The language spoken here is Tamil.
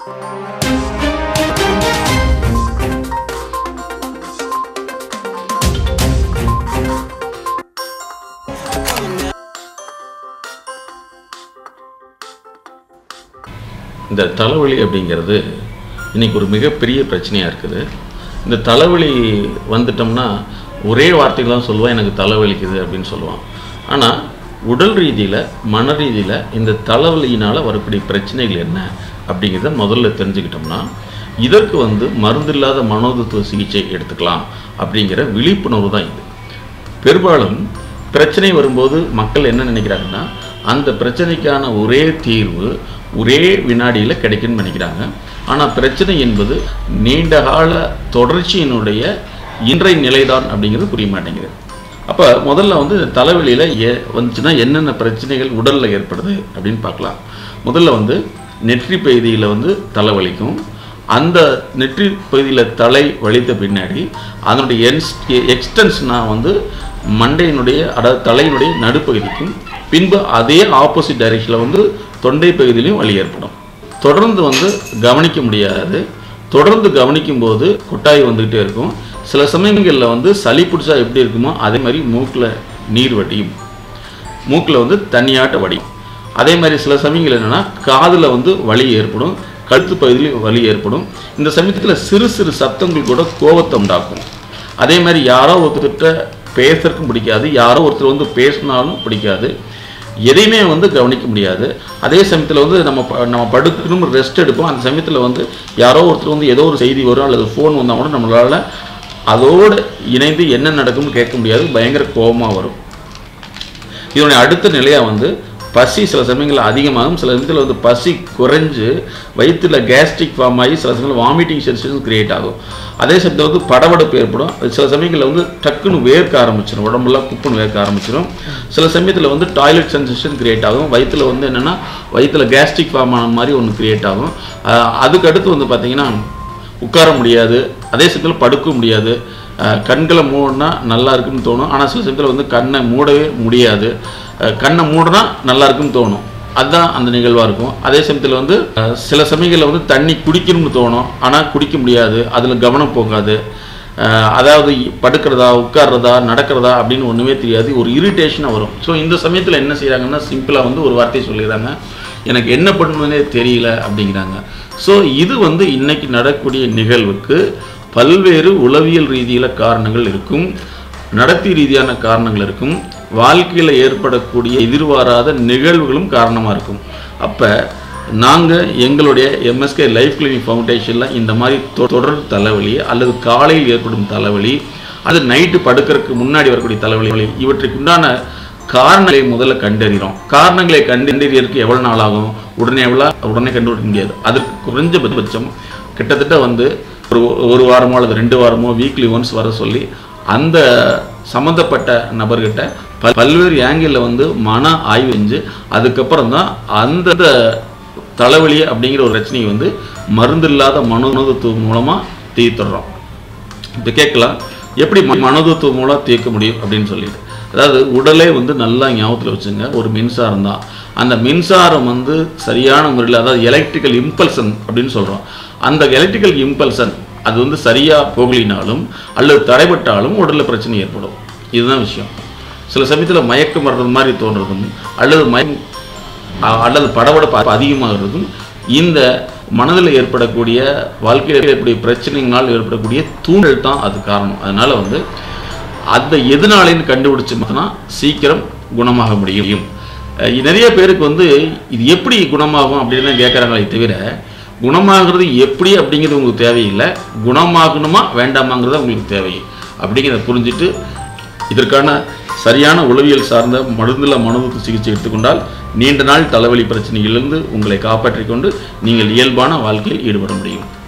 இந்த தலைவலி அப்படிங்கிறது இன்னைக்கு ஒரு மிகப்பெரிய பிரச்சனையாக இருக்குது இந்த தலைவலி வந்துட்டோம்னா ஒரே வார்த்தைகள் தான் சொல்லுவான் எனக்கு தலைவலிக்குது அப்படின்னு சொல்லுவான் ஆனால் உடல் ரீதியில் மன ரீதியில் இந்த தலைவலியினால் வரக்கூடிய பிரச்சனைகள் என்ன அப்படிங்கிறத முதல்ல தெரிஞ்சுக்கிட்டோம்னா இதற்கு வந்து மருந்தில்லாத மனோதத்துவ சிகிச்சை எடுத்துக்கலாம் அப்படிங்கிற விழிப்புணர்வு தான் இது பெரும்பாலும் பிரச்சனை வரும்போது மக்கள் என்ன நினைக்கிறாங்கன்னா அந்த பிரச்சனைக்கான ஒரே தீர்வு ஒரே வினாடியில் கிடைக்குன்னு நினைக்கிறாங்க ஆனால் பிரச்சனை என்பது நீண்ட கால தொடர்ச்சியினுடைய இன்றைய நிலைதான் அப்படிங்கிறது புரிய மாட்டேங்குது அப்போ முதல்ல வந்து தலைவலியில் ஏ வந்துச்சுன்னா என்னென்ன பிரச்சனைகள் உடலில் ஏற்படுது அப்படின்னு பார்க்கலாம் முதல்ல வந்து நெற்றி பகுதியில் வந்து தலைவலிக்கும் அந்த நெற்றி பகுதியில் தலை வலித்த பின்னாடி அதனுடைய என்ஸ் எக்ஸ்டென்ஷனாக வந்து மண்டையினுடைய அதாவது தலையினுடைய நடுப்பகுதிக்கும் பின்பு அதே ஆப்போசிட் டைரெக்ஷனில் வந்து தொண்டை பகுதியிலையும் வலி ஏற்படும் தொடர்ந்து வந்து கவனிக்க முடியாது தொடர்ந்து கவனிக்கும் போது கொட்டாய் வந்துக்கிட்டே இருக்கும் சில சமயங்களில் வந்து சளி பிடிச்சா எப்படி இருக்குமோ அதே மாதிரி மூக்கில் நீர் வடியும் மூக்கில் வந்து தண்ணியாட்ட வடியும் அதே மாதிரி சில சமயங்கள் என்னென்னா காதில் வந்து வலி ஏற்படும் கழுத்து பகுதியில் வலி ஏற்படும் இந்த சமயத்தில் சிறு சிறு சத்தங்கள் கூட கோபத்தை உண்டாக்கும் அதே மாதிரி யாரோ ஒருத்தர்கிட்ட பேசுறதுக்கும் பிடிக்காது யாரோ ஒருத்தர் வந்து பேசினாலும் பிடிக்காது எதையுமே வந்து கவனிக்க முடியாது அதே சமயத்தில் வந்து நம்ம ப- நம்ம படுக்கணும் ரெஸ்ட் எடுப்போம் அந்த சமயத்தில் வந்து யாரோ ஒருத்தர் வந்து ஏதோ ஒரு செய்தி வரும் அல்லது ஃபோன் வந்தால் கூட நம்மளால் அதோடு இணைந்து என்ன நடக்கும்னு கேட்க முடியாது பயங்கர கோபமாக வரும் இதனுடைய அடுத்த நிலையாக வந்து பசி சில சமயங்களில் அதிகமாகும் சில சமயத்தில் வந்து பசி குறைஞ்சு வயிற்றுல கேஸ்ட்ரிக் ஃபார்ம் ஆகி சில சமயங்களில் வாமிட்டிங் சென்சேஷன் கிரியேட் ஆகும் அதே சமயத்தில் வந்து படபடப்பு ஏற்படும் அது சில சமயங்களில் வந்து டக்குன்னு வேர்க்க ஆரம்பிச்சிடும் உடம்புலாம் குப்புன்னு வேர்க்க ஆரம்பிச்சிடும் சில சமயத்தில் வந்து டாய்லெட் சென்சேஷன் கிரியேட் ஆகும் வயிற்றுல வந்து என்னென்னா வயிற்றுல கேஸ்ட்ரிக் ஃபார்ம் ஆன மாதிரி ஒன்று கிரியேட் ஆகும் அஹ் அதுக்கு அடுத்து வந்து பார்த்திங்கன்னா உட்கார முடியாது அதே சமயத்தில் படுக்க முடியாது அஹ் கண்களை மூடினா நல்லா இருக்குன்னு தோணும் ஆனால் சில சமயத்தில் வந்து கண்ணை மூடவே முடியாது அஹ் கண்ணை மூடினா நல்லா இருக்குன்னு தோணும் அதுதான் அந்த நிகழ்வாக இருக்கும் அதே சமயத்தில் வந்து அஹ் சில சமயங்களில் வந்து தண்ணி குடிக்கணும்னு தோணும் ஆனால் குடிக்க முடியாது அதில் கவனம் போகாது அஹ் அதாவது படுக்கிறதா உட்கார்றதா நடக்கிறதா அப்படின்னு ஒன்றுமே தெரியாது ஒரு இரிட்டேஷனாக வரும் ஸோ இந்த சமயத்தில் என்ன செய்கிறாங்கன்னா சிம்பிளாக வந்து ஒரு வார்த்தை சொல்லிடுறாங்க எனக்கு என்ன பண்ணுவதே தெரியல அப்படிங்கிறாங்க ஸோ இது வந்து இன்னைக்கு நடக்கக்கூடிய நிகழ்வுக்கு பல்வேறு உளவியல் ரீதியில் காரணங்கள் இருக்கும் நடத்தை ரீதியான காரணங்கள் இருக்கும் வாழ்க்கையில் ஏற்படக்கூடிய எதிர்பாராத நிகழ்வுகளும் காரணமாக இருக்கும் அப்போ நாங்கள் எங்களுடைய எம்எஸ்கே லைஃப் கிளினிக் ஃபவுண்டேஷனில் இந்த மாதிரி தொ- தொடர் தலைவலி அல்லது காலையில் ஏற்படும் தலைவலி அது நைட்டு படுக்கிறதுக்கு முன்னாடி வரக்கூடிய தலைவலி இவற்றுக்கு உண்டான காரணங்களை முதல்ல கண்டறிகிறோம் காரணங்களை கண்டறியறதுக்கு எவ்வளோ நாள் ஆகும் உடனே எவ்வளோ உடனே கண்டுபிடிக்க முடியாது அதற்கு குறைஞ்சபட்சம் கிட்டத்தட்ட வந்து ஒரு ஒரு வாரமோ அல்லது ரெண்டு வாரமோ வீக்லி ஒன்ஸ் வர சொல்லி அந்த சம்மந்தப்பட்ட நபர்கிட்ட பல் பல்வேறு ஆங்கிளில் வந்து மன ஆய்வு செஞ்சு அதுக்கப்புறம் தான் அந்த தலைவலி அப்படிங்கிற ஒரு பிரச்சனையை வந்து மருந்து இல்லாத மனோதத்துவம் மூலமாக தீர்த்துடுறோம் இப்போ கேட்கலாம் எப்படி ம- மனோதத்துவம் மூலம் தீர்க்க முடியும் அப்படின்னு சொல்லிட்டு அதாவது உடலே வந்து நல்லா ஞாபகத்தில் வச்சுங்க ஒரு மின்சாரம் தான் அந்த மின்சாரம் வந்து சரியான முறையில் அதாவது எலக்ட்ரிக்கல் இம்பல்சன் அப்படின்னு சொல்கிறோம் அந்த எலக்ட்ரிக்கல் இம்பல்சன் அது வந்து சரியாக போகலினாலும் அல்லது தடைபட்டாலும் உடலில் பிரச்சனை ஏற்படும் இதுதான் விஷயம் சில சமயத்தில் மயக்கம் வர்றது மாதிரி தோன்றதும் அல்லது மயம் அ- அல்லது படபடப்பு அதிகமாகிறதும் இந்த மனதில் ஏற்படக்கூடிய வாழ்க்கையில் ஏற்படக்கூடிய பிரச்சனைகளால் ஏற்படக்கூடிய தூண்டல் தான் அது காரணம் அதனால வந்து அந்த எதனாலேன்னு கண்டுபிடிச்சு பார்த்தோன்னா சீக்கிரம் குணமாக முடியும் அஹ் நிறைய பேருக்கு வந்து இது எப்படி குணமாகும் அப்படின்னு தான் கேட்குறாங்களே தவிர குணமாகிறது எப்படி அப்படிங்கிறது உங்களுக்கு தேவையில்லை குணமாகணுமா வேண்டாமாங்கிறது உங்களுக்கு தேவை அப்படிங்கிறத புரிஞ்சுட்டு இதற்கான சரியான உளவியல் சார்ந்த மருந்துல மனதுக்கு சிகிச்சை எடுத்துக்கொண்டால் நீண்ட நாள் தலைவலி பிரச்சனையிலிருந்து உங்களை காப்பாற்றிக் கொண்டு நீங்கள் இயல்பான வாழ்க்கையில் ஈடுபட முடியும்